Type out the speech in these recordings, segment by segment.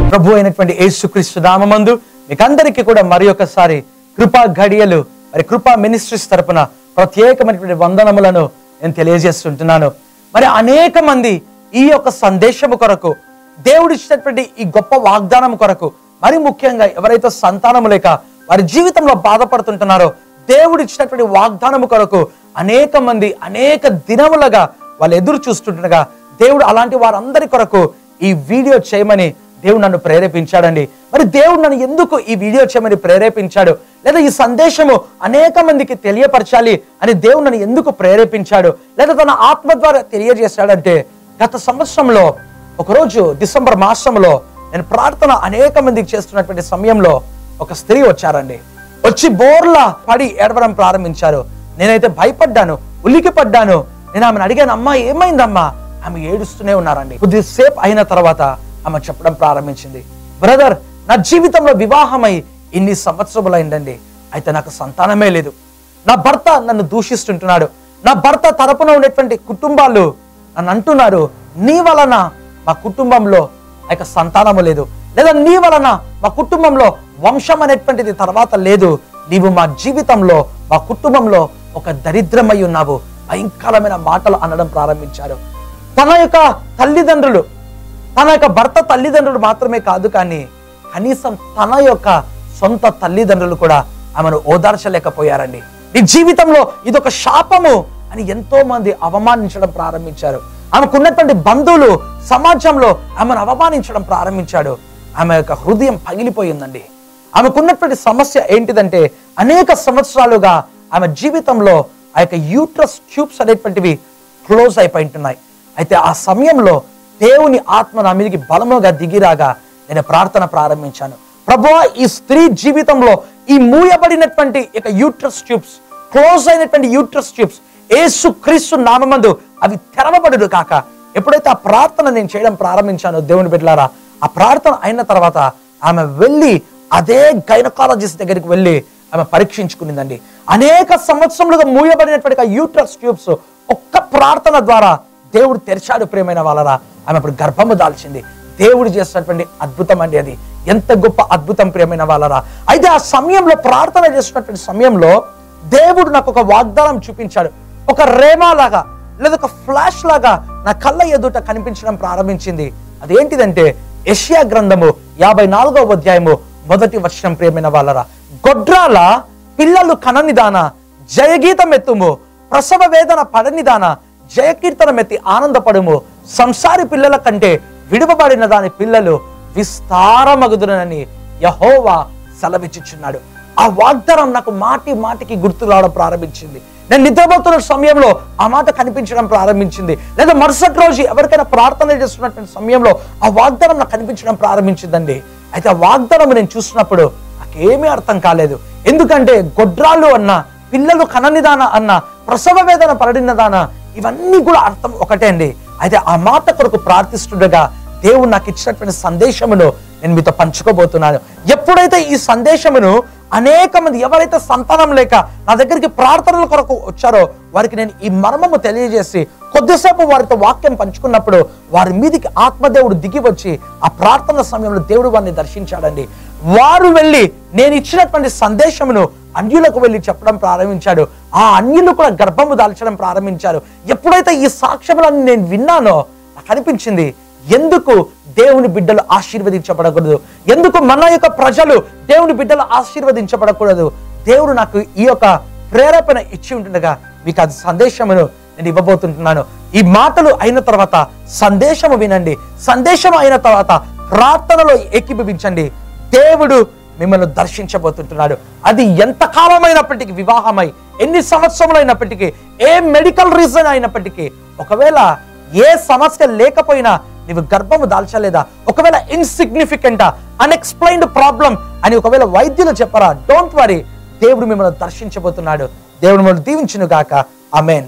ప్రభు అయినటువంటి యేసుక్రీస్తు నామమందు మీకు అందరికీ కూడా మరి ఒకసారి కృపా ఘడియలు మరి కృపా మినిస్ట్రీస్ తరపున ప్రత్యేకమైనటువంటి వందనములను నేను తెలియజేస్తుంటున్నాను మరి అనేక మంది ఈ యొక్క సందేశము కొరకు దేవుడు ఇచ్చినటువంటి ఈ గొప్ప వాగ్దానం కొరకు మరి ముఖ్యంగా ఎవరైతే సంతానము లేక వారి జీవితంలో బాధపడుతుంటున్నారో దేవుడు ఇచ్చినటువంటి వాగ్దానము కొరకు అనేక మంది అనేక దినములుగా వాళ్ళు ఎదురు చూస్తుండగా దేవుడు అలాంటి వారందరి కొరకు ఈ వీడియో చేయమని దేవుడు నన్ను ప్రేరేపించాడండి మరి దేవుడు నన్ను ఎందుకు ఈ వీడియో చేయమని ప్రేరేపించాడు లేదా ఈ సందేశము అనేక మందికి తెలియపరచాలి అని దేవుడు నన్ను ఎందుకు ప్రేరేపించాడు లేదా తన ఆత్మ ద్వారా తెలియజేశాడంటే గత సంవత్సరంలో ఒకరోజు డిసెంబర్ మాసంలో నేను ప్రార్థన అనేక మందికి చేస్తున్నటువంటి సమయంలో ఒక స్త్రీ వచ్చారండి వచ్చి బోర్లా పడి ఏడవడం ప్రారంభించారు నేనైతే భయపడ్డాను ఉలికి పడ్డాను నేను ఆమెను అడిగాను అమ్మా ఏమైందమ్మా ఆమె ఏడుస్తూనే ఉన్నారండి కొద్దిసేపు అయిన తర్వాత ఆమె చెప్పడం ప్రారంభించింది బ్రదర్ నా జీవితంలో వివాహమై ఇన్ని సంవత్సరములైందండి అయితే నాకు సంతానమే లేదు నా భర్త నన్ను దూషిస్తుంటున్నాడు నా భర్త తరపున ఉన్నటువంటి కుటుంబాలు నన్ను అంటున్నారు నీ వలన మా కుటుంబంలో ఆ యొక్క సంతానము లేదు లేదా నీ వలన మా కుటుంబంలో వంశం అనేటువంటిది తర్వాత లేదు నీవు మా జీవితంలో మా కుటుంబంలో ఒక దరిద్రమై ఉన్నావు భయంకరమైన మాటలు అనడం ప్రారంభించారు తన యొక్క తల్లిదండ్రులు తన యొక్క భర్త తల్లిదండ్రులు మాత్రమే కాదు కానీ కనీసం తన యొక్క సొంత తల్లిదండ్రులు కూడా ఆమెను ఓదార్చలేకపోయారండి నీ జీవితంలో ఇదొక శాపము అని ఎంతో మంది అవమానించడం ప్రారంభించారు ఆమెకున్నటువంటి బంధువులు సమాజంలో ఆమెను అవమానించడం ప్రారంభించాడు ఆమె యొక్క హృదయం పగిలిపోయిందండి ఆమెకున్నటువంటి సమస్య ఏంటిదంటే అనేక సంవత్సరాలుగా ఆమె జీవితంలో ఆ యొక్క యూట్రస్ ట్యూబ్స్ అనేటువంటివి క్లోజ్ అయిపోయింటున్నాయి అయితే ఆ సమయంలో దేవుని ఆత్మ నా మీదకి బలముగా దిగిరాగా నేను ప్రార్థన ప్రారంభించాను ప్రభు ఈ స్త్రీ జీవితంలో ఈ మూయబడినటువంటి ఇక యూట్రస్ ట్యూబ్స్ క్లోజ్ అయినటువంటి యూట్రస్ ట్యూబ్స్ ఏసు క్రీస్తు నామందు అవి తెరవబడుడు కాక ఎప్పుడైతే ఆ ప్రార్థన నేను చేయడం ప్రారంభించానో దేవుని బిడ్డలారా ఆ ప్రార్థన అయిన తర్వాత ఆమె వెళ్ళి అదే గైనకాలజిస్ట్ దగ్గరికి వెళ్ళి ఆమె పరీక్షించుకునిందండి అనేక సంవత్సరములుగా మూయబడినటువంటి ఆ యూట్రస్ ట్యూబ్స్ ఒక్క ప్రార్థన ద్వారా దేవుడు తెరిచాడు ప్రేమైన వాళ్ళరా ఆమె ఇప్పుడు గర్భము దాల్చింది దేవుడు చేసినటువంటి అద్భుతం అండి అది ఎంత గొప్ప అద్భుతం ప్రియమైన వాళ్ళరా అయితే ఆ సమయంలో ప్రార్థన చేస్తున్నటువంటి సమయంలో దేవుడు నాకు ఒక వాగ్దానం చూపించాడు ఒక రేమా లాగా లేదా ఒక ఫ్లాష్ లాగా నా కళ్ళ ఎదుట కనిపించడం ప్రారంభించింది అదేంటిదంటే యెషయా గ్రంథము యాభై నాలుగవ అధ్యాయము మొదటి వర్షం ప్రియమైన వాళ్ళరా గొడ్రాల పిల్లలు కననిదాన జయగీతం ఎత్తుము ప్రసవ వేదన పడనిదాన జయకీర్తనం ఎత్తి ఆనందపడుము సంసారి పిల్లల కంటే విడువబడిన దాని పిల్లలు విస్తారమగుదునని యహోవా సెలవిచ్చుచున్నాడు ఆ వాగ్దానం నాకు మాటి మాటికి గుర్తు రావడం ప్రారంభించింది నేను నిద్రపోతున్న సమయంలో ఆ మాట కనిపించడం ప్రారంభించింది లేదా మరుసటి రోజు ఎవరికైనా ప్రార్థన చేస్తున్నటువంటి సమయంలో ఆ వాగ్దానం నాకు కనిపించడం ప్రారంభించిందండి అయితే ఆ వాగ్దానం నేను చూసినప్పుడు నాకేమీ అర్థం కాలేదు ఎందుకంటే గొడ్రాలు అన్న పిల్లలు కననిదాన అన్న ప్రసవ వేదన పడినదాన ఇవన్నీ కూడా అర్థం ఒకటే అండి అయితే ఆ మాట కొరకు ప్రార్థిస్తుండగా దేవుడు నాకు ఇచ్చినటువంటి సందేశమును నేను మీతో పంచుకోబోతున్నాను ఎప్పుడైతే ఈ సందేశమును అనేక మంది ఎవరైతే సంతానం లేక నా దగ్గరికి ప్రార్థనల కొరకు వచ్చారో వారికి నేను ఈ మర్మము తెలియజేసి కొద్దిసేపు వారితో వాక్యం పంచుకున్నప్పుడు వారి మీదికి ఆత్మదేవుడు దిగి వచ్చి ఆ ప్రార్థన సమయంలో దేవుడు వారిని దర్శించాడండి వారు వెళ్ళి నేను ఇచ్చినటువంటి సందేశమును అన్యులకు వెళ్ళి చెప్పడం ప్రారంభించాడు ఆ అన్యులు కూడా గర్భము దాల్చడం ప్రారంభించారు ఎప్పుడైతే ఈ సాక్ష్యములను నేను విన్నానో నాకు అనిపించింది ఎందుకు దేవుని బిడ్డలు ఆశీర్వదించబడకూడదు ఎందుకు మన యొక్క ప్రజలు దేవుని బిడ్డలు ఆశీర్వదించబడకూడదు దేవుడు నాకు ఈ యొక్క ప్రేరేపణ ఇచ్చి ఉంటుండగా మీకు అది సందేశమును నేను ఇవ్వబోతుంటున్నాను ఈ మాటలు అయిన తర్వాత సందేశము వినండి సందేశం అయిన తర్వాత ప్రార్థనలో ఏకీభవించండి దేవుడు మిమ్మల్ని దర్శించబోతుంటున్నాడు అది ఎంత కాలమైనప్పటికీ వివాహమై ఎన్ని సంవత్సరములైనప్పటికీ ఏ మెడికల్ రీజన్ అయినప్పటికీ ఒకవేళ ఏ సమస్య లేకపోయినా నీవు గర్భము దాల్చలేదా ఒకవేళ ఇన్సిగ్నిఫికెంటా అన్ఎక్స్ప్లెయిన్డ్ ప్రాబ్లం అని ఒకవేళ వైద్యులు చెప్పరా డోంట్ వరీ దేవుడు మిమ్మల్ని దర్శించబోతున్నాడు దేవుడు మిమ్మల్ని దీవించును గాక అమేన్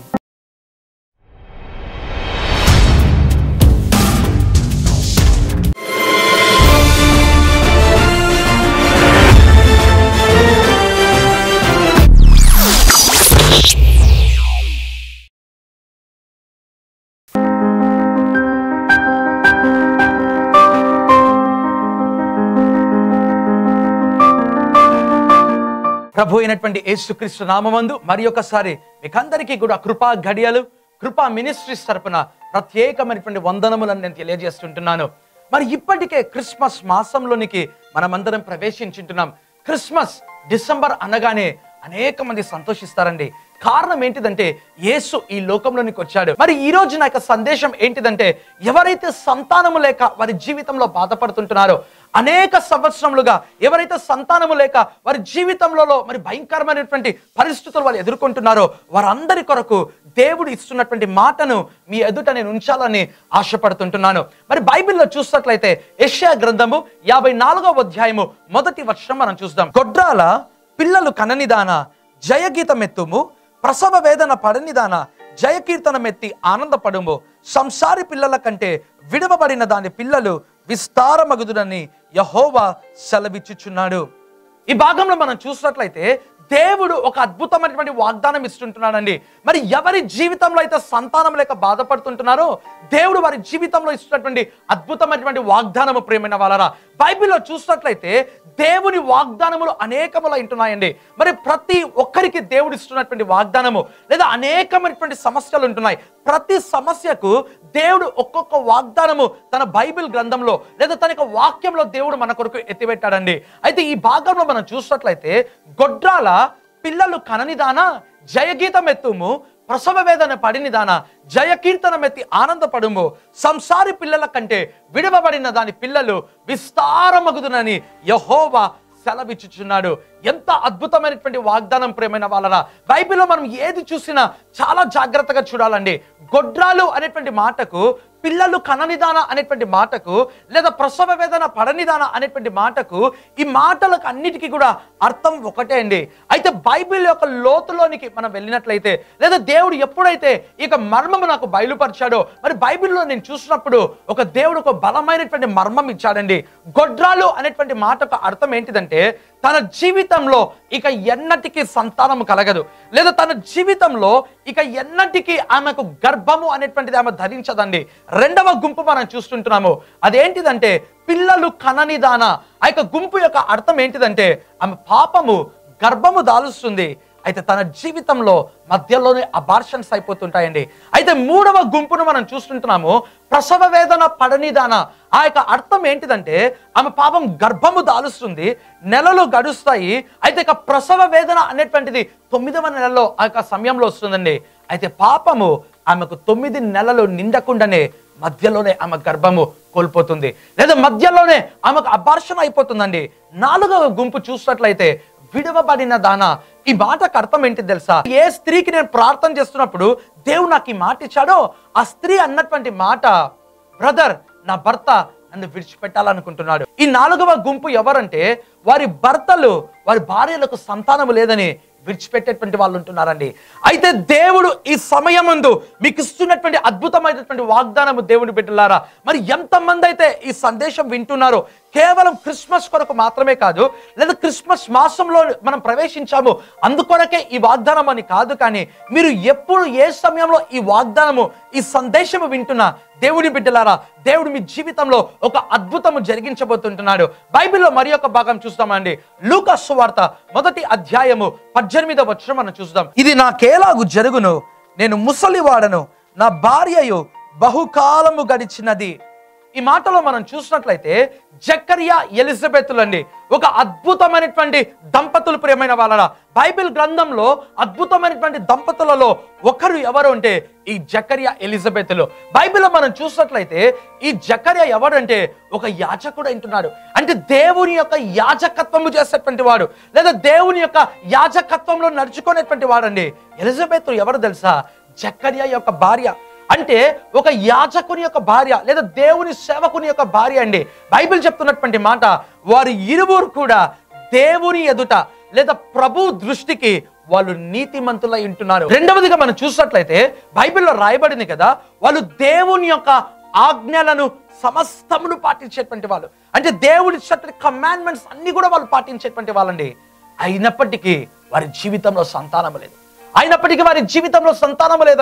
ప్రభు అయినటువంటి యేసుక్రీస్తు నామమందు మరి ఒకసారి మీకందరికీ కూడా కృపా గడియలు కృపా మినిస్ట్రీస్ తరపున ప్రత్యేకమైనటువంటి వందనములను నేను తెలియజేస్తుంటున్నాను మరి ఇప్పటికే క్రిస్మస్ మాసంలోనికి మనమందరం ప్రవేశించుంటున్నాం క్రిస్మస్ డిసెంబర్ అనగానే అనేక మంది సంతోషిస్తారండి కారణం ఏంటిదంటే యేసు ఈ లోకంలోనికి వచ్చాడు మరి ఈ రోజు నా యొక్క సందేశం ఏంటిదంటే ఎవరైతే సంతానము లేక వారి జీవితంలో బాధపడుతుంటున్నారో అనేక సంవత్సరములుగా ఎవరైతే సంతానము లేక వారి జీవితంలో మరి భయంకరమైనటువంటి పరిస్థితులు వాళ్ళు ఎదుర్కొంటున్నారో వారందరి కొరకు దేవుడు ఇస్తున్నటువంటి మాటను మీ ఎదుట నేను ఉంచాలని ఆశపడుతుంటున్నాను మరి బైబిల్లో చూసినట్లయితే యెషయా గ్రంథము యాభై నాలుగవ అధ్యాయము మొదటి వర్షం మనం చూద్దాం గొడ్రాల పిల్లలు కననిదాన జయగీతమెత్తుము ప్రసవ వేదన పడనిదాన జయకీర్తనమెత్తి ఆనందపడుము సంసారి పిల్లల కంటే విడవబడిన దాని పిల్లలు విస్తారమగుదునని యహోవా సెలవిచ్చుచున్నాడు ఈ భాగంలో మనం చూసినట్లయితే దేవుడు ఒక అద్భుతమైనటువంటి వాగ్దానం ఇస్తుంటున్నాడండి మరి ఎవరి జీవితంలో అయితే సంతానం లేక బాధపడుతుంటున్నారో దేవుడు వారి జీవితంలో ఇస్తున్నటువంటి అద్భుతమైనటువంటి వాగ్దానము ప్రేమైన వాళ్ళరా బైబిల్లో చూసినట్లయితే దేవుని వాగ్దానములు అనేకములు ఉంటున్నాయండి మరి ప్రతి ఒక్కరికి దేవుడు ఇస్తున్నటువంటి వాగ్దానము లేదా అనేకమైనటువంటి సమస్యలు ఉంటున్నాయి ప్రతి సమస్యకు దేవుడు ఒక్కొక్క వాగ్దానము తన బైబిల్ గ్రంథంలో లేదా తన యొక్క వాక్యంలో దేవుడు మన కొరకు ఎత్తిపెట్టాడండి అయితే ఈ భాగంలో మనం చూసినట్లయితే గొడ్రాల పిల్లలు కననిదానా జయగీతం ఎత్తుము ప్రసవ వేదన పడినిదాన జయకీర్తనమెత్తి ఆనందపడుము సంసారి పిల్లల కంటే విడవబడిన దాని పిల్లలు విస్తారమగుదునని యహోవా సెలవిచ్చుచున్నాడు ఎంత అద్భుతమైనటువంటి వాగ్దానం ప్రేమైన వాళ్ళరా బైబిల్లో మనం ఏది చూసినా చాలా జాగ్రత్తగా చూడాలండి గొడ్రాలు అనేటువంటి మాటకు పిల్లలు కననిదాన అనేటువంటి మాటకు లేదా ప్రసవ వేదన పడనిదాన అనేటువంటి మాటకు ఈ మాటలకు అన్నిటికీ కూడా అర్థం ఒకటే అండి అయితే బైబిల్ యొక్క లోతులోనికి మనం వెళ్ళినట్లయితే లేదా దేవుడు ఎప్పుడైతే ఇక మర్మము నాకు బయలుపరిచాడో మరి బైబిల్లో నేను చూసినప్పుడు ఒక దేవుడు ఒక బలమైనటువంటి మర్మం ఇచ్చాడండి గొడ్రాలు అనేటువంటి మాటకు అర్థం ఏంటిదంటే తన జీవితంలో ఇక ఎన్నటికీ సంతానము కలగదు లేదా తన జీవితంలో ఇక ఎన్నటికీ ఆమెకు గర్భము అనేటువంటిది ఆమె ధరించదండి రెండవ గుంపు మనం చూస్తుంటున్నాము అదేంటిదంటే పిల్లలు కననిదాన ఆ యొక్క గుంపు యొక్క అర్థం ఏంటిదంటే ఆమె పాపము గర్భము దాలుస్తుంది అయితే తన జీవితంలో మధ్యలోనే అబార్షన్స్ అయిపోతుంటాయండి అయితే మూడవ గుంపును మనం చూస్తుంటున్నాము ప్రసవ వేదన పడనిదాన ఆ యొక్క అర్థం ఏంటిదంటే ఆమె పాపం గర్భము దాలుస్తుంది నెలలు గడుస్తాయి అయితే ఇక ప్రసవ వేదన అనేటువంటిది తొమ్మిదవ నెలలో ఆ యొక్క సమయంలో వస్తుందండి అయితే పాపము ఆమెకు తొమ్మిది నెలలు నిండకుండానే మధ్యలోనే ఆమె గర్భము కోల్పోతుంది లేదా మధ్యలోనే ఆమెకు అబార్షణ అయిపోతుందండి నాలుగవ గుంపు చూసినట్లయితే విడవబడిన దాన ఈ మాటకు అర్థం ఏంటి తెలుసా ఏ స్త్రీకి నేను ప్రార్థన చేస్తున్నప్పుడు దేవుడు నాకు ఈ మాట ఇచ్చాడో ఆ స్త్రీ అన్నటువంటి మాట బ్రదర్ నా భర్త నన్ను విడిచిపెట్టాలనుకుంటున్నాడు ఈ నాలుగవ గుంపు ఎవరంటే వారి భర్తలు వారి భార్యలకు సంతానము లేదని విడిచిపెట్టేటువంటి వాళ్ళు ఉంటున్నారండి అయితే దేవుడు ఈ సమయమందు మీకు ఇస్తున్నటువంటి అద్భుతమైనటువంటి వాగ్దానము దేవుని బిడ్డలారా మరి ఎంతమంది అయితే ఈ సందేశం వింటున్నారో కేవలం క్రిస్మస్ కొరకు మాత్రమే కాదు లేదా క్రిస్మస్ మాసంలో మనం ప్రవేశించాము అందుకొరకే ఈ వాగ్దానం అని కాదు కానీ మీరు ఎప్పుడు ఏ సమయంలో ఈ వాగ్దానము ఈ సందేశము వింటున్నా దేవుని బిడ్డలారా దేవుడు మీ జీవితంలో ఒక అద్భుతము జరిగించబోతుంటున్నాడు బైబిల్లో మరి ఒక భాగం చూస్తామండి లూకాస్ సువార్త మొదటి అధ్యాయము పద్దెనిమిదవ వచ్చిన మనం చూద్దాం ఇది నాకేలాగు జరుగును నేను ముసలివాడను నా భార్యయు బహుకాలము గడిచినది ఈ మాటలో మనం చూసినట్లయితే జకరియా ఎలిజబెత్లు అండి ఒక అద్భుతమైనటువంటి దంపతులు ప్రియమైన వాళ్ళ బైబిల్ గ్రంథంలో అద్భుతమైనటువంటి దంపతులలో ఒకరు ఎవరు అంటే ఈ జకరియా ఎలిజబెత్లు బైబిల్లో మనం చూసినట్లయితే ఈ జకరియా ఎవడంటే ఒక యాజకుడు అంటున్నాడు అంటే దేవుని యొక్క యాజకత్వము చేసేటువంటి వాడు లేదా దేవుని యొక్క యాజకత్వంలో నడుచుకునేటువంటి వాడండి ఎలిజబెత్ ఎవరు తెలుసా జకరియా యొక్క భార్య అంటే ఒక యాజకుని యొక్క భార్య లేదా దేవుని సేవకుని యొక్క భార్య అండి బైబిల్ చెప్తున్నటువంటి మాట వారి ఇరువురు కూడా దేవుని ఎదుట లేదా ప్రభు దృష్టికి వాళ్ళు నీతిమంతులై ఉంటున్నారు రెండవదిగా మనం చూసినట్లయితే బైబిల్లో రాయబడింది కదా వాళ్ళు దేవుని యొక్క ఆజ్ఞలను సమస్తమును పాటించేటువంటి వాళ్ళు అంటే దేవుడి ఇచ్చినటువంటి కమాండ్మెంట్స్ అన్ని కూడా వాళ్ళు పాటించేటువంటి వాళ్ళండి అయినప్పటికీ వారి జీవితంలో సంతానం లేదు అయినప్పటికీ వారి జీవితంలో సంతానం లేదండి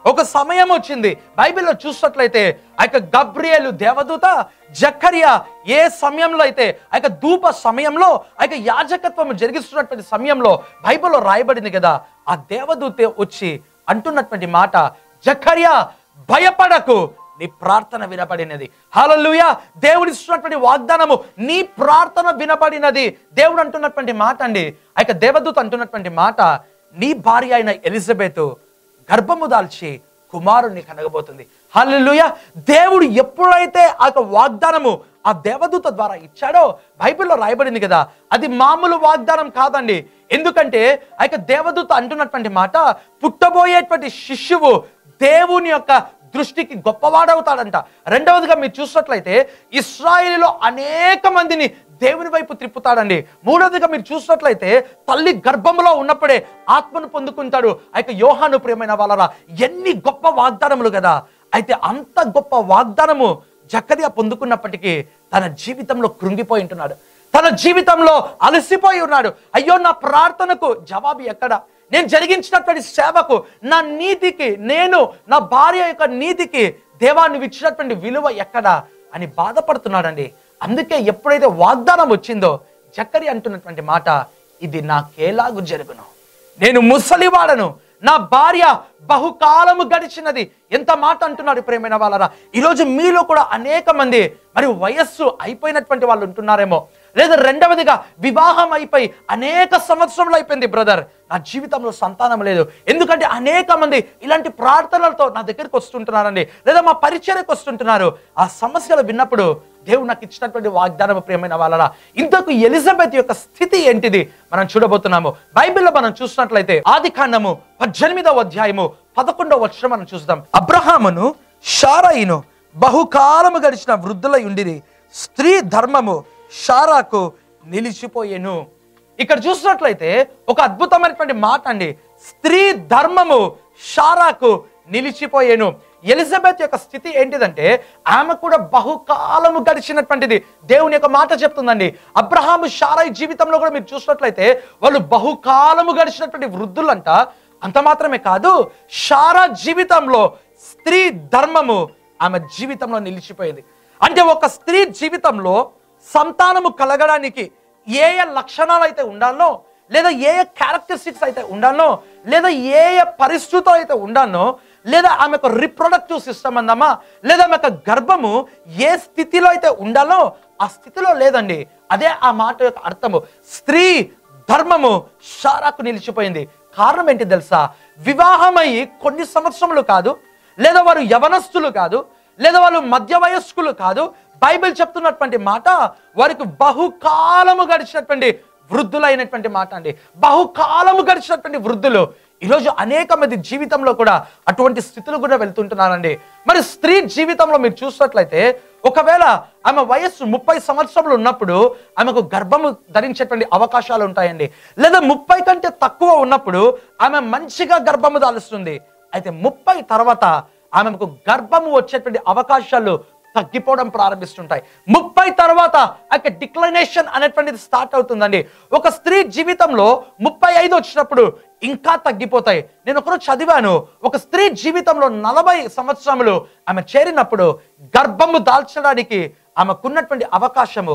ఒక సమయం వచ్చింది బైబిల్లో చూసినట్లయితే ఆ యొక్క గబ్రియేలు దేవదూత జక్కరియా ఏ సమయంలో అయితే ఆ యొక్క ధూప సమయంలో ఆ యొక్క యాజకత్వం జరిగిస్తున్నటువంటి సమయంలో బైబిల్లో రాయబడింది కదా ఆ దేవదూతే వచ్చి అంటున్నటువంటి మాట జక్కరియా భయపడకు నీ ప్రార్థన వినపడినది హల్లెలూయా దేవుడు ఇస్తున్నటువంటి వాగ్దానము నీ ప్రార్థన వినపడినది దేవుడు అంటున్నటువంటి మాట అండి ఆ యొక్క దేవదూత అంటున్నటువంటి మాట నీ భార్య అయిన ఎలిజబెత్ గర్భము దాల్చి కుమారుణ్ణి కనగబోతుంది హల్లెలూయా దేవుడు ఎప్పుడైతే ఆ యొక్క వాగ్దానము ఆ దేవదూత ద్వారా ఇచ్చాడో బైబిల్లో రాయబడింది కదా అది మామూలు వాగ్దానం కాదండి ఎందుకంటే ఆ యొక్క దేవదూత అంటున్నటువంటి మాట పుట్టబోయేటువంటి శిష్యువు దేవుని యొక్క దృష్టికి గొప్పవాడవుతాడంట రెండవదిగా మీరు చూసినట్లయితే ఇస్రాయేలీలో అనేక మందిని దేవుని వైపు త్రిప్పుతాడండి మూడవదిగా మీరు చూసినట్లయితే తల్లి గర్భంలో ఉన్నప్పుడే ఆత్మను పొందుకుంటాడు ఆ యొక్క యోహాను ప్రియమైన వాళ్ళరా ఎన్ని గొప్ప వాగ్దానములు కదా అయితే అంత గొప్ప వాగ్దానము జక్కరియా పొందుకున్నప్పటికీ తన జీవితంలో కృంగిపోయి ఉంటున్నాడు తన జీవితంలో అలసిపోయి ఉన్నాడు అయ్యో నా ప్రార్థనకు జవాబు ఎక్కడ నేను జరిగించినటువంటి సేవకు నా నీతికి నేను నా భార్య యొక్క నీతికి దేవా నువ్వు ఇచ్చినటువంటి విలువ ఎక్కడా అని బాధపడుతున్నాడండి అందుకే ఎప్పుడైతే వాగ్దానం వచ్చిందో జక్కరి అంటున్నటువంటి మాట ఇది నాకేలాగు జరుగును నేను ముసలివాడను నా భార్య బహుకాలము గడిచినది ఎంత మాట అంటున్నాడు ప్రేమైన వాళ్ళరా ఈరోజు మీలో కూడా అనేక మంది మరి వయస్సు అయిపోయినటువంటి వాళ్ళు ఉంటున్నారేమో లేదా రెండవదిగా వివాహం అయిపోయి అనేక సంవత్సరములు అయిపోయింది బ్రదర్ నా జీవితంలో సంతానం లేదు ఎందుకంటే అనేక మంది ఇలాంటి ప్రార్థనలతో నా దగ్గరికి వస్తుంటున్నారండి లేదా మా పరిచయకు వస్తుంటున్నారు ఆ సమస్యలు విన్నప్పుడు దేవుడు నాకు ఇచ్చినటువంటి వాగ్దానం ప్రియమైన వాళ్ళరా ఇంతకు ఎలిజబెత్ యొక్క స్థితి ఏంటిది మనం చూడబోతున్నాము బైబిల్లో మనం చూసినట్లయితే ఆది కాండము పద్దెనిమిదవ అధ్యాయము పదకొండవ వచ్చిన మనం చూస్తాం అబ్రహామును షారాయిను బహుకాలము గడిచిన వృద్ధులై ఉండిరి స్త్రీ ధర్మము షారాకు నిలిచిపోయేను ఇక్కడ చూసినట్లయితే ఒక అద్భుతమైనటువంటి మాట అండి స్త్రీ ధర్మము షారాకు నిలిచిపోయేను ఎలిజబెత్ యొక్క స్థితి ఏంటిదంటే ఆమె కూడా బహుకాలము గడిచినటువంటిది దేవుని యొక్క మాట చెప్తుందండి అబ్రహాము షారాయి జీవితంలో కూడా మీరు చూసినట్లయితే వాళ్ళు బహుకాలము గడిచినటువంటి వృద్ధులంట అంత మాత్రమే కాదు షారా జీవితంలో స్త్రీ ధర్మము ఆమె జీవితంలో నిలిచిపోయింది అంటే ఒక స్త్రీ జీవితంలో సంతానము కలగడానికి ఏ ఏ లక్షణాలు అయితే ఉండాలో లేదా ఏ ఏ క్యారెక్టరిస్టిక్స్ అయితే ఉండాలో లేదా ఏ ఏ పరిస్థితులు అయితే ఉండాలో లేదా ఆమె యొక్క రిప్రొడక్టివ్ సిస్టమ్ అందామా లేదా ఆమె యొక్క గర్భము ఏ స్థితిలో అయితే ఉండాలో ఆ స్థితిలో లేదండి అదే ఆ మాట యొక్క అర్థము స్త్రీ ధర్మము షారాకు నిలిచిపోయింది కారణం ఏంటి తెలుసా వివాహమై కొన్ని సంవత్సరములు కాదు లేదా వారు యవనస్తులు కాదు లేదా వాళ్ళు మధ్య వయస్కులు కాదు బైబిల్ చెప్తున్నటువంటి మాట వారికి బహుకాలము గడిచినటువంటి వృద్ధులైనటువంటి మాట అండి బహుకాలము గడిచినటువంటి వృద్ధులు ఈరోజు అనేక మంది జీవితంలో కూడా అటువంటి స్థితులు కూడా వెళ్తుంటున్నారండి మరి స్త్రీ జీవితంలో మీరు చూసినట్లయితే ఒకవేళ ఆమె వయస్సు ముప్పై సంవత్సరములు ఉన్నప్పుడు ఆమెకు గర్భము ధరించేటువంటి అవకాశాలు ఉంటాయండి లేదా ముప్పై కంటే తక్కువ ఉన్నప్పుడు ఆమె మంచిగా గర్భము దాలుస్తుంది అయితే ముప్పై తర్వాత ఆమెకు గర్భము వచ్చేటువంటి అవకాశాలు తగ్గిపోవడం ప్రారంభిస్తుంటాయి ముప్పై తర్వాత ఆ డిక్లైనేషన్ అనేటువంటిది స్టార్ట్ అవుతుందండి ఒక స్త్రీ జీవితంలో ముప్పై ఐదు వచ్చినప్పుడు ఇంకా తగ్గిపోతాయి నేను ఒకరోజు చదివాను ఒక స్త్రీ జీవితంలో నలభై సంవత్సరములు ఆమె చేరినప్పుడు గర్భము దాల్చడానికి ఆమెకున్నటువంటి అవకాశము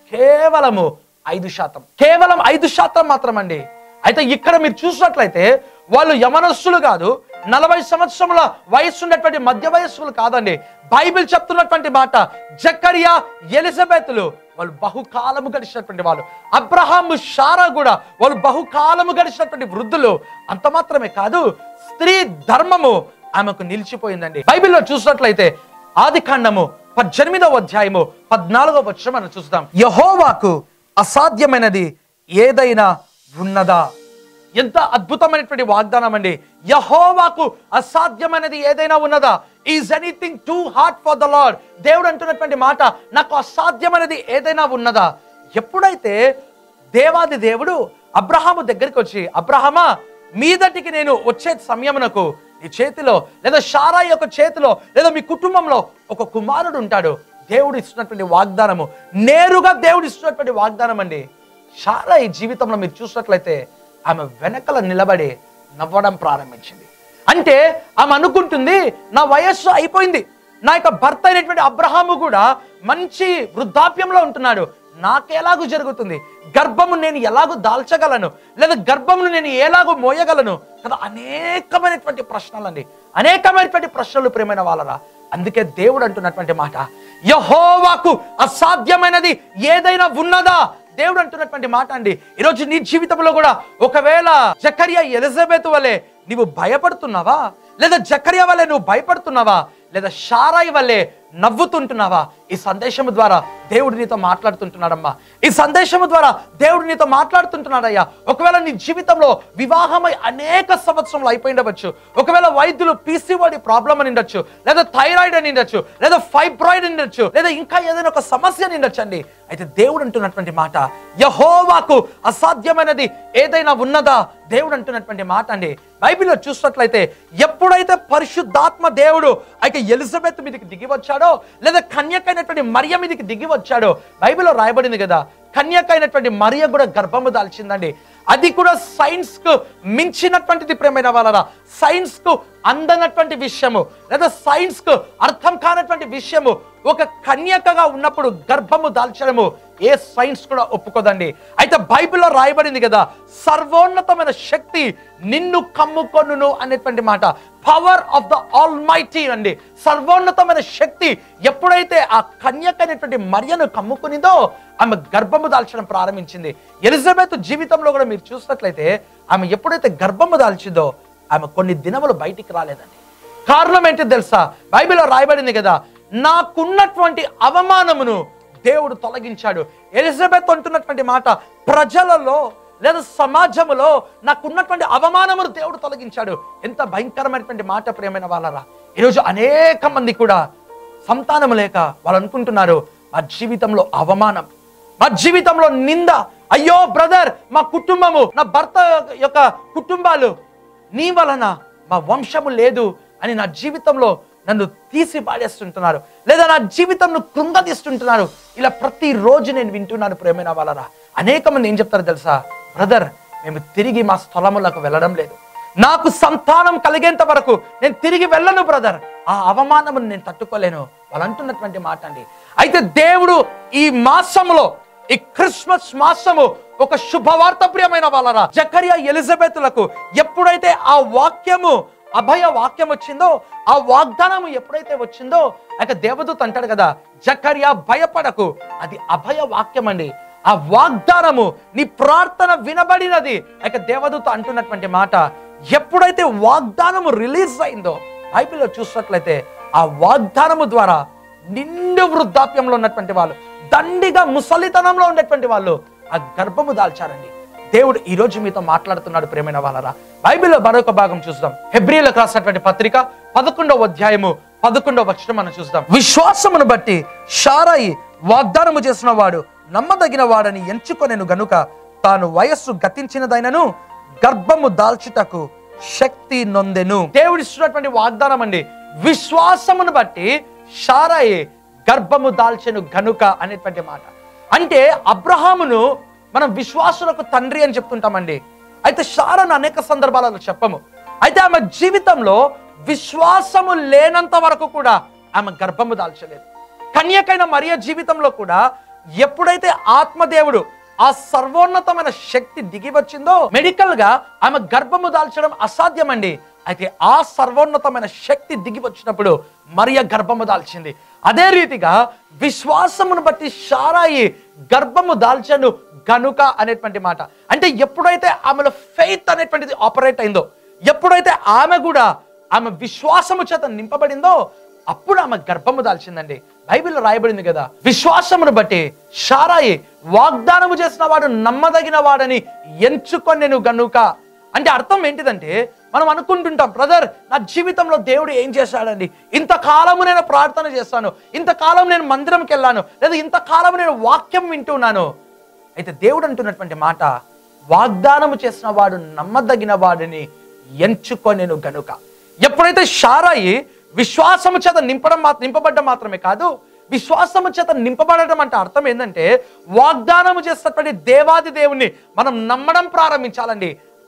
కేవలము ఐదు శాతం కేవలం ఐదు శాతం మాత్రం అండి అయితే ఇక్కడ మీరు చూసినట్లయితే వాళ్ళు యమనస్సులు కాదు నలభై సంవత్సరముల వయస్సు ఉన్నటువంటి మధ్య వయస్సులు కాదండి బైబిల్ చెప్తున్నటువంటి మాట జకరియా ఎలిజబెత్లు వాళ్ళు బహుకాలము గడిచినటువంటి వాళ్ళు అబ్రహాము షారా కూడా వాళ్ళు బహుకాలము గడిచినటువంటి వృద్ధులు అంత మాత్రమే కాదు స్త్రీ ధర్మము ఆమెకు నిలిచిపోయిందండి బైబిల్లో చూసినట్లయితే ఆది కాండము పద్దెనిమిదవ అధ్యాయము పద్నాలుగవ వచ్చిన మనం చూస్తాం యహోవాకు అసాధ్యమైనది ఏదైనా ఉన్నదా ఎంత అద్భుతమైనటువంటి వాగ్దానం అండి యహోవాకు అసాధ్యమైనది ఏదైనా ఉన్నదా is anything too hard for the Lord దేవుడు అంటున్నటువంటి మాట నాకు అసాధ్యమైనది ఏదైనా ఉన్నదా ఎప్పుడైతే దేవాది దేవుడు అబ్రహాము దగ్గరికి వచ్చి అబ్రహమా మీదటికి నేను వచ్చే సమయమునకు నీ చేతిలో లేదా షారా యొక్క చేతిలో లేదా మీ కుటుంబంలో ఒక కుమారుడు ఉంటాడు దేవుడు ఇస్తున్నటువంటి వాగ్దానము నేరుగా దేవుడు ఇస్తున్నటువంటి వాగ్దానం అండి షారా ఈ జీవితంలో మీరు చూసినట్లయితే ఆమె వెనకల నిలబడి నవ్వడం ప్రారంభించింది అంటే ఆమె అనుకుంటుంది నా వయస్సు అయిపోయింది నా యొక్క భర్త అయినటువంటి అబ్రహాము కూడా మంచి వృద్ధాప్యంలో ఉంటున్నాడు నాకెలాగూ జరుగుతుంది గర్భము నేను ఎలాగూ దాల్చగలను లేదా గర్భమును నేను ఎలాగూ మోయగలను కదా అనేకమైనటువంటి ప్రశ్నలండి అనేకమైనటువంటి ప్రశ్నలు ప్రేమైన వాళ్ళరా అందుకే దేవుడు అంటున్నటువంటి మాట యహోవాకు అసాధ్యమైనది ఏదైనా ఉన్నదా దేవుడు అంటున్నటువంటి మాట అండి ఈరోజు నీ జీవితంలో కూడా ఒకవేళ జకరియా ఎలిజబెత్ వలె నీవు భయపడుతున్నావా లేదా జకరియా వలె నువ్వు భయపడుతున్నావా లేదా షారాయి వల్లే నవ్వుతుంటున్నావా ఈ సందేశము ద్వారా దేవుడు నీతో మాట్లాడుతుంటున్నాడమ్మా ఈ సందేశము ద్వారా దేవుడు నీతో మాట్లాడుతుంటున్నాడయ్యా ఒకవేళ నీ జీవితంలో వివాహమై అనేక సంవత్సరంలో అయిపోయిండవచ్చు ఒకవేళ వైద్యులు పీసీఓడి ప్రాబ్లం అని ఉండొచ్చు లేదా థైరాయిడ్ అని ఉండొచ్చు లేదా ఫైబ్రాయిడ్ అని ఉండొచ్చు లేదా ఇంకా ఏదైనా ఒక సమస్య అని ఉండొచ్చండి అయితే దేవుడు అంటున్నటువంటి మాట యహోవాకు అసాధ్యమైనది ఏదైనా ఉన్నదా దేవుడు అంటున్నటువంటి మాట అండి బైబిల్లో చూసినట్లయితే ఎప్పుడైతే పరిశుద్ధాత్మ దేవుడు అయితే ఎలిజబెత్ మీదకి దిగి వచ్చాడో లేదా కన్యకైనటువంటి మరియ మీదకి దిగి వచ్చాడో బైబిల్లో రాయబడింది కదా కన్యకైనటువంటి మరియ కూడా గర్భము దాల్చిందండి అది కూడా సైన్స్ కు మించినటువంటిది ప్రేమైన వాళ్ళరా సైన్స్ కు అందనటువంటి విషయము లేదా సైన్స్ కు అర్థం కానటువంటి విషయము ఒక కన్యకగా ఉన్నప్పుడు గర్భము దాల్చడము ఏ సైన్స్ కూడా ఒప్పుకోదండి అయితే బైబిల్లో రాయబడింది కదా సర్వోన్నతమైన శక్తి నిన్ను కమ్ముకొనును అనేటువంటి మాట power of the almighty అండి సర్వోన్నతమైన శక్తి ఎప్పుడైతే ఆ కన్యక అనేటువంటి మరియను కమ్ముకునిందో ఆమె గర్భము దాల్చడం ప్రారంభించింది ఎలిజబెత్ జీవితంలో కూడా మీరు చూసినట్లయితే ఆమె ఎప్పుడైతే గర్భము దాల్చిందో ఆమె కొన్ని దినములు బయటికి రాలేదండి కారణం ఏంటి తెలుసా బైబిల్లో రాయబడింది కదా నాకున్నటువంటి అవమానమును దేవుడు తొలగించాడు ఎలిజబెత్ అంటున్నటువంటి మాట ప్రజలలో లేదా సమాజములో నాకున్నటువంటి అవమానమును దేవుడు తొలగించాడు ఎంత భయంకరమైనటువంటి మాట ప్రియమైన వాళ్ళరా ఈరోజు అనేక మంది కూడా సంతానం లేక వాళ్ళు అనుకుంటున్నారు మా జీవితంలో అవమానం మా జీవితంలో నింద అయ్యో బ్రదర్ మా కుటుంబము నా భర్త యొక్క కుటుంబాలు నీ వలన మా వంశము లేదు అని నా జీవితంలో నన్ను తీసి పాడేస్తుంటున్నారు లేదా నా జీవితంను కృంగదీస్తుంటున్నారు ఇలా ప్రతిరోజు నేను వింటున్నాను ప్రేమైన వాళ్ళరా అనేక మంది ఏం చెప్తారో తెలుసా బ్రదర్ మేము తిరిగి మా స్థలములకు వెళ్ళడం లేదు నాకు సంతానం కలిగేంత వరకు నేను తిరిగి వెళ్ళను బ్రదర్ ఆ అవమానము నేను తట్టుకోలేను వాళ్ళు అంటున్నటువంటి మాట అండి అయితే దేవుడు ఈ మాసములో ఈ క్రిస్మస్ మాసము ఒక శుభవార్త ప్రియమైన వాళ్ళరా జకరియా ఎలిజబెత్లకు ఎప్పుడైతే ఆ వాక్యము అభయ వాక్యం వచ్చిందో ఆ వాగ్దానము ఎప్పుడైతే వచ్చిందో ఇక దేవదూత అంటాడు కదా జకరియా భయపడకు అది అభయ వాక్యం అండి ఆ వాగ్దానము నీ ప్రార్థన వినబడినది ఇక దేవదూత అంటున్నటువంటి మాట ఎప్పుడైతే వాగ్దానము రిలీజ్ అయిందో బైబిల్లో చూసినట్లయితే ఆ వాగ్దానము ద్వారా నిండు వృద్ధాప్యంలో ఉన్నటువంటి వాళ్ళు దండిగా ముసలితనంలో ఉన్నటువంటి వాళ్ళు ఆ గర్భము దాల్చారండి దేవుడు ఈ రోజు మీతో మాట్లాడుతున్నాడు ప్రేమైన వాళ్ళరా బైబిల్లో మరొక భాగం చూద్దాం హెబ్రిలకు రాసినటువంటి పత్రిక పదకొండవ అధ్యాయము పదకొండవ వచనం మనం చూద్దాం విశ్వాసమును బట్టి షారాయి వాగ్దానము చేసిన వాడు నమ్మదగిన వాడని ఎంచుకొనెను గనుక తాను వయస్సు గతించినదైనను గర్భము దాల్చుటకు శక్తి నొందెను దేవుడు ఇస్తున్నటువంటి వాగ్దానం అండి విశ్వాసమును బట్టి షారాయి గర్భము దాల్చెను గనుక అనేటువంటి మాట అంటే అబ్రహామును మనం విశ్వాసులకు తండ్రి అని చెప్తుంటామండి అయితే షారను అనేక సందర్భాలలో చెప్పము అయితే ఆమె జీవితంలో విశ్వాసము లేనంత వరకు కూడా ఆమె గర్భము దాల్చలేదు కన్యకైన మరియ జీవితంలో కూడా ఎప్పుడైతే ఆత్మదేవుడు ఆ సర్వోన్నతమైన శక్తి దిగి వచ్చిందో మెడికల్ గా ఆమె గర్భము దాల్చడం అసాధ్యమండి అయితే ఆ సర్వోన్నతమైన శక్తి దిగి వచ్చినప్పుడు మరియ గర్భము దాల్చింది అదే రీతిగా విశ్వాసమును బట్టి షారాయి గర్భము దాల్చను గనుక అనేటువంటి మాట అంటే ఎప్పుడైతే ఆమెలో ఫెయిత్ అనేటువంటిది ఆపరేట్ అయిందో ఎప్పుడైతే ఆమె కూడా ఆమె విశ్వాసము చేత నింపబడిందో అప్పుడు ఆమె గర్భము దాల్చిందండి బైబిల్లో రాయబడింది కదా విశ్వాసమును బట్టి షారాయి వాగ్దానము చేసిన వాడు నమ్మదగిన వాడని ఎంచుకొనెను గనుక అంటే అర్థం ఏంటిదంటే మనం అనుకుంటుంటాం బ్రదర్ నా జీవితంలో దేవుడు ఏం చేశాడండి ఇంతకాలము నేను ప్రార్థన చేస్తాను ఇంతకాలం నేను మందిరంకి వెళ్ళాను లేదా ఇంతకాలం నేను వాక్యం వింటున్నాను అయితే దేవుడు అంటున్నటువంటి మాట వాగ్దానము చేసిన వాడు నమ్మదగిన వాడిని ఎంచుకొనెను గనుక ఎప్పుడైతే షారాయి విశ్వాసము చేత నింపడం మాత్రం నింపబడ్డం మాత్రమే కాదు విశ్వాసము చేత నింపబడడం అంటే అర్థం ఏంటంటే వాగ్దానము చేసినటువంటి దేవాది దేవుణ్ణి మనం నమ్మడం ప్రారంభించాలండి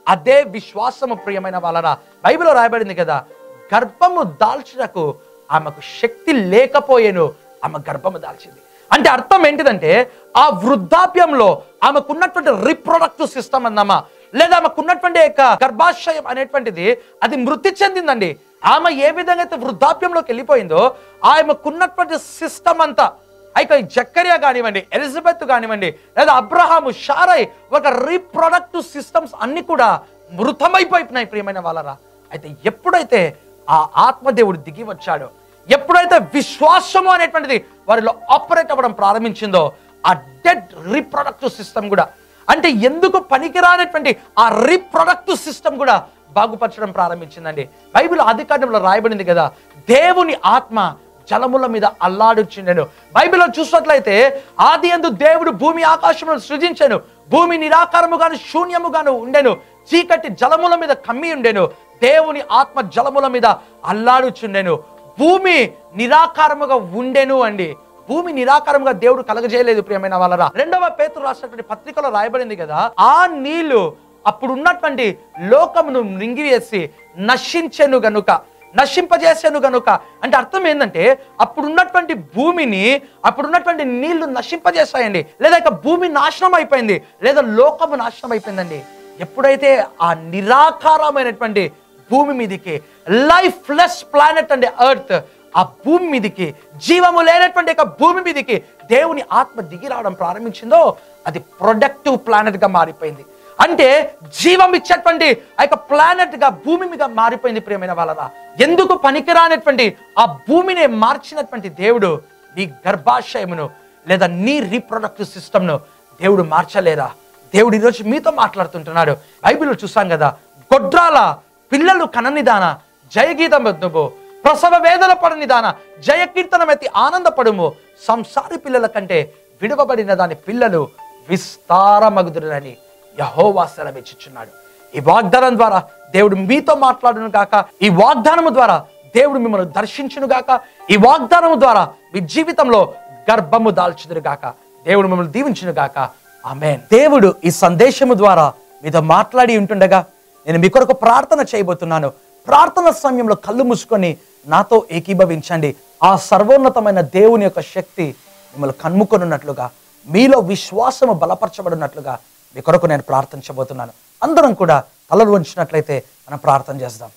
అదే విశ్వాసము ప్రియమైన వాళ్ళరా బైబిల్లో రాయబడింది కదా గర్భము దాల్చుటకు ఆమెకు శక్తి లేకపోయేను ఆమె గర్భము దాల్చింది అంటే అర్థం ఏంటిదంటే ఆ వృద్ధాప్యంలో ఆమెకున్నటువంటి రిప్రొడక్టివ్ సిస్టమ్ అన్నమా లేదా ఆమెకున్నటువంటి యొక్క గర్భాశయం అనేటువంటిది అది మృతి చెందిందండి ఆమె ఏ విధంగా అయితే వృద్ధాప్యంలోకి వెళ్ళిపోయిందో ఆమెకున్నటువంటి సిస్టమ్ అంతా అయితే జక్కరియా కానివ్వండి ఎలిజబెత్ కానివ్వండి లేదా అబ్రహాము షారై ఒక రీప్రొడక్టివ్ సిస్టమ్స్ అన్ని కూడా మృతమైపోయినాయి ప్రియమైన వాళ్ళరా అయితే ఎప్పుడైతే ఆ ఆత్మదేవుడు దిగి వచ్చాడో ఎప్పుడైతే విశ్వాసము అనేటువంటిది వారిలో ఆపరేట్ అవ్వడం ప్రారంభించిందో ఆ డెడ్ రీప్రొడక్టివ్ సిస్టమ్ కూడా అంటే ఎందుకు పనికిరానటువంటి ఆ రీప్రొడక్టివ్ సిస్టమ్ కూడా బాగుపరచడం ప్రారంభించిందండి బైబిల్ అధికారంలో రాయబడింది కదా దేవుని ఆత్మ జలముల మీద అల్లాడుచుండెను బైబిల్లో చూసినట్లయితే ఆది ఎందు దేవుడు భూమి ఆకాశములను సృజించెను భూమి నిరాకారముగాను శూన్యముగాను ఉండెను చీకటి జలముల మీద కమ్మి ఉండెను దేవుని ఆత్మ జలముల మీద అల్లాడుచుండెను భూమి నిరాకారముగా ఉండెను అండి భూమి నిరాకారంగా దేవుడు కలగజేయలేదు ప్రియమైన వాళ్ళరా రెండవ పేతురు రాసినటువంటి పత్రికలో రాయబడింది కదా ఆ నీళ్లు అప్పుడు ఉన్నటువంటి లోకమును మృంగివేసి నశించెను గనుక నశింపజేసాను గనుక అంటే అర్థం ఏంటంటే అప్పుడున్నటువంటి భూమిని అప్పుడున్నటువంటి నీళ్లు నశింపజేస్తాయండి లేదా ఇక భూమి నాశనం అయిపోయింది లేదా లోకము నాశనం అయిపోయిందండి ఎప్పుడైతే ఆ నిరాకారమైనటువంటి భూమి మీదికి లైఫ్ లెస్ ప్లానెట్ అండి ఎర్త్ ఆ భూమి మీదికి జీవము లేనటువంటి ఒక భూమి మీదికి దేవుని ఆత్మ దిగి రావడం ప్రారంభించిందో అది ప్రొడక్టివ్ ప్లానెట్ గా మారిపోయింది అంటే జీవం ఇచ్చేటువంటి ఆ యొక్క ప్లానెట్ గా భూమి మీద మారిపోయింది ప్రియమైన వాళ్ళరా ఎందుకు పనికిరానటువంటి ఆ భూమిని మార్చినటువంటి దేవుడు నీ గర్భాశయమును లేదా నీ రీప్రొడక్టివ్ సిస్టమ్ను దేవుడు మార్చలేరా దేవుడు ఈరోజు మీతో మాట్లాడుతుంటున్నాడు బైబిల్లో చూసాం కదా గొడ్రాల పిల్లలు కననిదాన జయగీతం నువ్వు ప్రసవ వేదన పడని దాన జయ కీర్తనమెత్తి ఆనందపడుము సంసారి పిల్లల కంటే విడవబడిన దాని పిల్లలు విస్తారమగుదురని యహోవా సెలవిచ్చుచున్నాడు ఈ వాగ్దానం ద్వారా దేవుడు మీతో మాట్లాడును గాక ఈ వాగ్దానము ద్వారా దేవుడు మిమ్మల్ని దర్శించును గాక ఈ వాగ్దానము ద్వారా మీ జీవితంలో గర్భము దాల్చుదురు గాక దేవుడు మిమ్మల్ని దీవించును గాక ఆమె దేవుడు ఈ సందేశము ద్వారా మీతో మాట్లాడి ఉంటుండగా నేను మీ కొరకు ప్రార్థన చేయబోతున్నాను ప్రార్థన సమయంలో కళ్ళు మూసుకొని నాతో ఏకీభవించండి ఆ సర్వోన్నతమైన దేవుని యొక్క శక్తి మిమ్మల్ని కన్ముకొనున్నట్లుగా మీలో విశ్వాసము బలపరచబడినట్లుగా మీ కొరకు నేను ప్రార్థించబోతున్నాను అందరం కూడా తలలు వంచినట్లయితే మనం ప్రార్థన చేద్దాం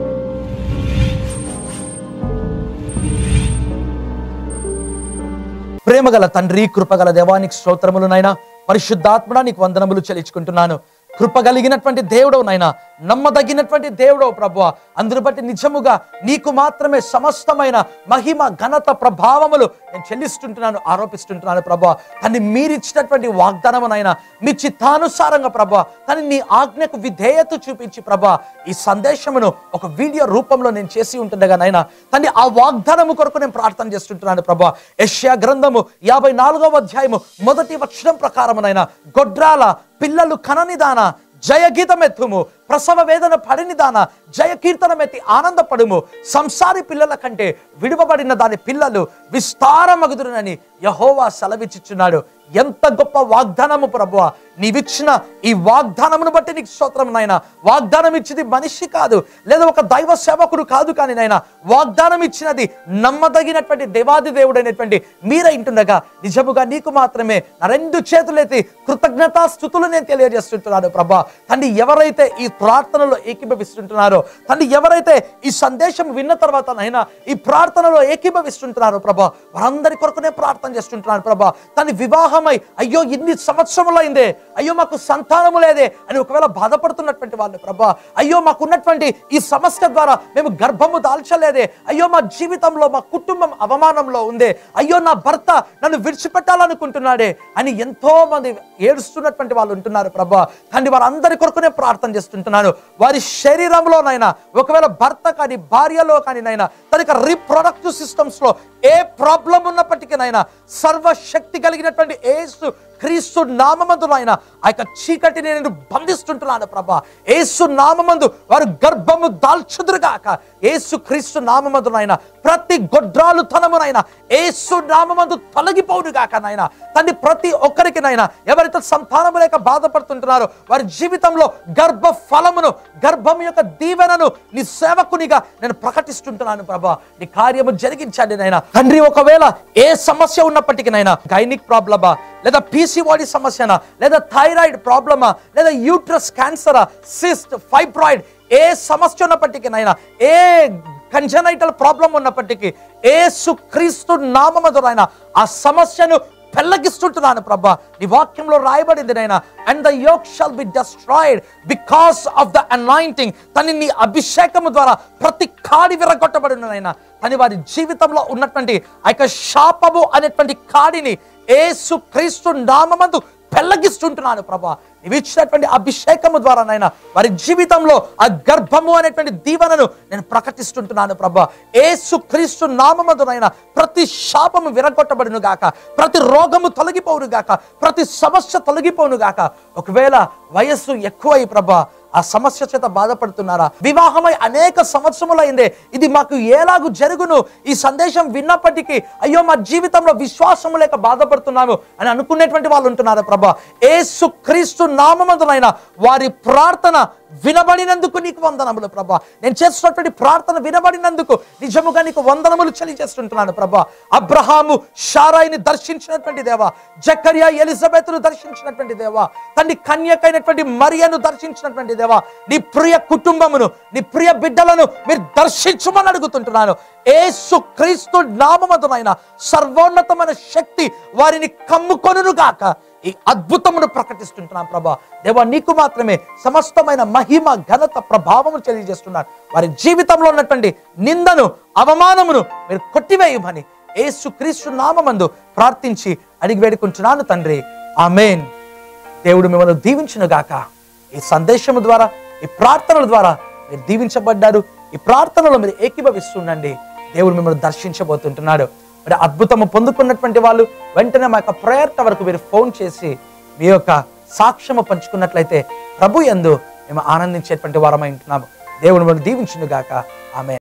ప్రేమగల తండ్రి కృపగల దేవానికి స్తోత్రములు నాయనా పరిశుద్ధాత్మడా నీకు వందనములు చెల్లించుకుంటున్నాను కృప కలిగినటువంటి దేవుడవు నాయన నమ్మదగినటువంటి దేవుడవు ప్రభు అందును బట్టి నిజముగా నీకు మాత్రమే సమస్తమైన మహిమ ఘనత ప్రభావములు నేను చెల్లిస్తుంటున్నాను ఆరోపిస్తుంటున్నాను ప్రభు తన్ని మీరిచ్చినటువంటి వాగ్దానము నాయన మీ చిత్తానుసారంగా ప్రభు తను నీ ఆజ్ఞకు విధేయత చూపించి ప్రభా ఈ సందేశమును ఒక వీడియో రూపంలో నేను చేసి ఉంటుండగా నాయన తన్ని ఆ వాగ్దానము కొరకు నేను ప్రార్థన చేస్తుంటున్నాను ప్రభా యష్యా గ్రంథము యాభై నాలుగవ అధ్యాయము మొదటి వచనం ప్రకారమునైనా గొడ్రాల పిల్లలు కననిదాన జయగీతమెత్తుము ప్రసవ వేదన పడినిదాన జయ కీర్తనమెత్తి ఆనందపడుము సంసారి పిల్లల కంటే విడువబడిన దాని పిల్లలు విస్తారమగుదురునని యహోవా సెలవిచ్చుచున్నాడు ఎంత గొప్ప వాగ్దానము ప్రభువ నీవిచ్చిన ఈ వాగ్దానమును బట్టి నీకు స్తోత్రం నాయన వాగ్దానం ఇచ్చింది మనిషి కాదు లేదా ఒక దైవ సేవకుడు కాదు కానీ నాయన వాగ్దానం ఇచ్చినది నమ్మదగినటువంటి దేవాది దేవుడైనటువంటి మీరే ఇంటుండగా నిజముగా నీకు మాత్రమే నా రెండు చేతులెత్తి కృతజ్ఞతా స్థుతులు నేను తెలియజేస్తుంటున్నాను ప్రభా తండ్రి ఎవరైతే ఈ ప్రార్థనలో ఏకీభవిస్తుంటున్నారో తండ్రి ఎవరైతే ఈ సందేశం విన్న తర్వాత నైనా ఈ ప్రార్థనలో ఏకీభవిస్తుంటున్నారో ప్రభా వారందరి కొరకు నేను ప్రార్థన చేస్తుంటున్నాను ప్రభా తన వివాహమై అయ్యో ఇన్ని సంవత్సరములైందే అయ్యో మాకు సంతానము లేదే అని ఒకవేళ బాధపడుతున్నటువంటి వాళ్ళు ప్రభా అయ్యో మాకు ఉన్నటువంటి ఈ సమస్య ద్వారా మేము గర్భము దాల్చలేదే అయ్యో మా జీవితంలో మా కుటుంబం అవమానంలో ఉందే అయ్యో నా భర్త నన్ను విడిచిపెట్టాలనుకుంటున్నాడే అని ఎంతో మంది ఏడుస్తున్నటువంటి వాళ్ళు ఉంటున్నారు ప్రభా తండ్రి వారందరి కొరకు నేను ప్రార్థన చేస్తుంటున్నాను వారి శరీరంలోనైనా ఒకవేళ భర్త కానీ భార్యలో కానీ నైనా తన యొక్క రీప్రొడక్టివ్ సిస్టమ్స్ లో ఏ ప్రాబ్లం ఉన్నప్పటికీనైనా సర్వశక్తి కలిగినటువంటి ఏసు క్రీస్తు నామమందు నాయన ఆ యొక్క చీకటిని నేను బంధిస్తుంటున్నాను ప్రభా ఏసు నామమందు వారు గర్భము దాల్చుదురుగాక ఏసు క్రీస్తు నామమందు నాయన ప్రతి గొడ్రాలు తనమునైనా ఏసు నామమందు తొలగిపోవునుగాక నాయన తండ్రి ప్రతి ఒక్కరికి నాయన ఎవరైతే సంతానము లేక బాధపడుతుంటున్నారో వారి జీవితంలో గర్భ ఫలమును గర్భం యొక్క దీవెనను నీ సేవకునిగా నేను ప్రకటిస్తుంటున్నాను ప్రభా నీ కార్యము జరిగించండి నాయన తండ్రి ఒకవేళ ఏ సమస్య ఉన్నప్పటికీ నాయన గైనిక్ ప్రాబ్లమా లేదా పీసీఓడి సమస్యనా లేదా థైరాయిడ్ ప్రాబ్లమా లేదా యూట్రస్ క్యాన్సరా సిస్ట్ ఫైబ్రాయిడ్ ఏ సమస్య ఉన్నప్పటికీ నాయన ఏ కంజనైటల్ ప్రాబ్లం ఉన్నప్పటికీ ఏసు క్రీస్తు నామమదు నాయన ఆ సమస్యను పెళ్ళగిస్తుంటున్నాను ప్రభా నీ వాక్యంలో రాయబడింది నాయన and the yoke shall be destroyed because of the anointing తని నీ అభిషేకము ద్వారా ప్రతి కాడి విరగొట్టబడిన నాయన తని వారి జీవితంలో ఉన్నటువంటి ఆ యొక్క శాపము అనేటువంటి కాడిని ఏసు క్రీస్తు నామమందు పెళ్ళగిస్తుంటున్నాను ప్రభా నీవు ఇచ్చినటువంటి అభిషేకము ద్వారా నాయన వారి జీవితంలో ఆ గర్భము అనేటువంటి దీవెనను నేను ప్రకటిస్తుంటున్నాను ప్రభా ఏసు క్రీస్తు నామమందు నాయన ప్రతి శాపము విరగొట్టబడును గాక ప్రతి రోగము తొలగిపోవును గాక ప్రతి సమస్య తొలగిపోవును గాక ఒకవేళ వయస్సు ఎక్కువై ప్రభా ఆ సమస్య చేత బాధపడుతున్నారా వివాహమై అనేక సంవత్సరములైందే ఇది మాకు ఎలాగు జరుగును ఈ సందేశం విన్నప్పటికీ అయ్యో మా జీవితంలో విశ్వాసము లేక బాధపడుతున్నాము అని అనుకునేటువంటి వాళ్ళు ఉంటున్నారా ప్రభా ఏసు క్రీస్తు నామమందునైనా వారి ప్రార్థన వినబడినందుకు నీకు వందనములు ప్రభా నేను చేస్తున్నటువంటి ప్రార్థన వినబడినందుకు నిజముగా నీకు వందనములు చెల్లిచేస్తుంటున్నాను ప్రభా అబ్రహాము షారాయిని దర్శించినటువంటి దేవా జకరియా ఎలిజబెత్ను దర్శించినటువంటి దేవా తండ్రి కన్యకైనటువంటి మరియను దర్శించినటువంటి దేవా నీ ప్రియ కుటుంబమును నీ ప్రియ బిడ్డలను మీరు దర్శించమని అడుగుతుంటున్నాను ఏసు క్రీస్తు నామమదునైన సర్వోన్నతమైన శక్తి వారిని కమ్ముకొనును గాక ఈ అద్భుతమును ప్రకటిస్తుంటున్నాం ప్రభా దేవా నీకు మాత్రమే సమస్తమైన మహిమ ఘనత ప్రభావము తెలియజేస్తున్నాను వారి జీవితంలో ఉన్నటువంటి నిందను అవమానమును మీరు కొట్టివేయమని ఏసు క్రీస్తు నామమందు ప్రార్థించి అడిగి వేడుకుంటున్నాను తండ్రి ఆమెన్ దేవుడు మిమ్మల్ని దీవించును గాక ఈ సందేశము ద్వారా ఈ ప్రార్థనల ద్వారా మీరు దీవించబడ్డారు ఈ ప్రార్థనలో మీరు ఏకీభవిస్తుండండి దేవుడు మిమ్మల్ని దర్శించబోతుంటున్నాడు మరి అద్భుతము పొందుకున్నటువంటి వాళ్ళు వెంటనే మా యొక్క ప్రేయర్ వరకు మీరు ఫోన్ చేసి మీ యొక్క సాక్ష్యము పంచుకున్నట్లయితే ప్రభు యందు మేము ఆనందించేటువంటి వారమై ఉంటున్నాము దేవుడు మిమ్మల్ని దీవించును గాక ఆమె